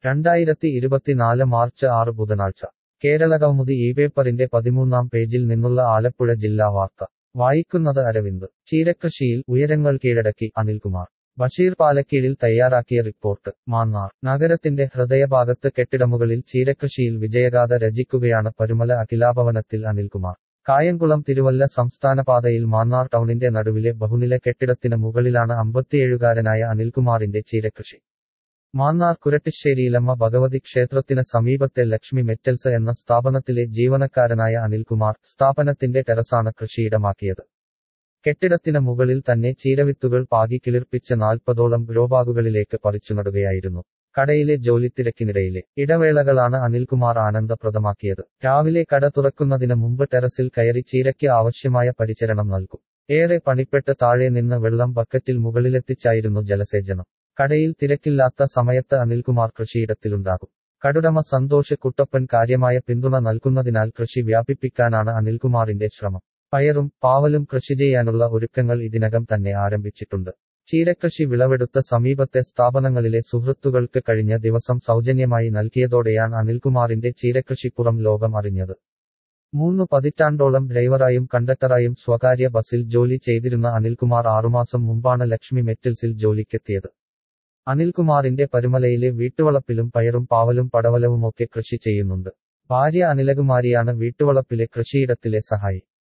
രണ്ടായിരത്തി ഇരുപത്തിനാല് മാർച്ച് ആറ് ബുധനാഴ്ച കേരളകൗമുദി ഈ പേപ്പറിന്റെ പതിമൂന്നാം പേജിൽ നിന്നുള്ള ആലപ്പുഴ ജില്ലാ വാർത്ത വായിക്കുന്നത് അരവിന്ദ് ചീരക്കൃഷിയിൽ ഉയരങ്ങൾ കീഴടക്കി അനിൽകുമാർ ബഷീർ പാലക്കീഴിൽ തയ്യാറാക്കിയ റിപ്പോർട്ട് മാന്നാർ നഗരത്തിന്റെ ഹൃദയഭാഗത്ത് കെട്ടിടമുകളിൽ ചീരക്കൃഷിയിൽ വിജയഗാഥ രചിക്കുകയാണ് പരുമല അഖിലാഭവനത്തിൽ അനിൽകുമാർ കായംകുളം തിരുവല്ല സംസ്ഥാനപാതയിൽ മാന്നാർ ടൗണിന്റെ നടുവിലെ ബഹുനില കെട്ടിടത്തിന് മുകളിലാണ് അമ്പത്തിയേഴുകാരനായ അനിൽകുമാറിന്റെ ചീരകൃഷി മാന്നാർ കുരട്ടിശ്ശേരിയിലമ്മ ഭഗവതി ക്ഷേത്രത്തിന് സമീപത്തെ ലക്ഷ്മി മെറ്റൽസ് എന്ന സ്ഥാപനത്തിലെ ജീവനക്കാരനായ അനിൽകുമാർ സ്ഥാപനത്തിന്റെ ടെറസാണ് കൃഷിയിടമാക്കിയത് കെട്ടിടത്തിന് മുകളിൽ തന്നെ ചീരവിത്തുകൾ പാകി കിളിർപ്പിച്ച നാൽപ്പതോളം ഗ്രോബാഗുകളിലേക്ക് പറിച്ചു നടുകയായിരുന്നു കടയിലെ ജോലിത്തിരക്കിനിടയിലെ ഇടവേളകളാണ് അനിൽകുമാർ ആനന്ദപ്രദമാക്കിയത് രാവിലെ കട തുറക്കുന്നതിന് മുമ്പ് ടെറസിൽ കയറി ചീരയ്ക്ക് ആവശ്യമായ പരിചരണം നൽകും ഏറെ പണിപ്പെട്ട് താഴെ നിന്ന് വെള്ളം ബക്കറ്റിൽ മുകളിലെത്തിച്ചായിരുന്നു ജലസേചനം കടയിൽ തിരക്കില്ലാത്ത സമയത്ത് അനിൽകുമാർ കൃഷിയിടത്തിലുണ്ടാകും കടുടമ സന്തോഷ് കുട്ടപ്പൻ കാര്യമായ പിന്തുണ നൽകുന്നതിനാൽ കൃഷി വ്യാപിപ്പിക്കാനാണ് അനിൽകുമാറിന്റെ ശ്രമം പയറും പാവലും കൃഷി ചെയ്യാനുള്ള ഒരുക്കങ്ങൾ ഇതിനകം തന്നെ ആരംഭിച്ചിട്ടുണ്ട് ചീരകൃഷി വിളവെടുത്ത സമീപത്തെ സ്ഥാപനങ്ങളിലെ സുഹൃത്തുക്കൾക്ക് കഴിഞ്ഞ ദിവസം സൗജന്യമായി നൽകിയതോടെയാണ് അനിൽകുമാറിന്റെ ചീരകൃഷി പുറം ലോകം അറിഞ്ഞത് മൂന്ന് പതിറ്റാണ്ടോളം ഡ്രൈവറായും കണ്ടക്ടറായും സ്വകാര്യ ബസിൽ ജോലി ചെയ്തിരുന്ന അനിൽകുമാർ ആറുമാസം മുമ്പാണ് ലക്ഷ്മി മെറ്റൽസിൽ ജോലിക്കെത്തിയത് അനിൽകുമാറിന്റെ പരുമലയിലെ വീട്ടുവളപ്പിലും പയറും പാവലും പടവലവുമൊക്കെ കൃഷി ചെയ്യുന്നുണ്ട് ഭാര്യ അനിലകുമാരിയാണ് വീട്ടുവളപ്പിലെ കൃഷിയിടത്തിലെ സഹായി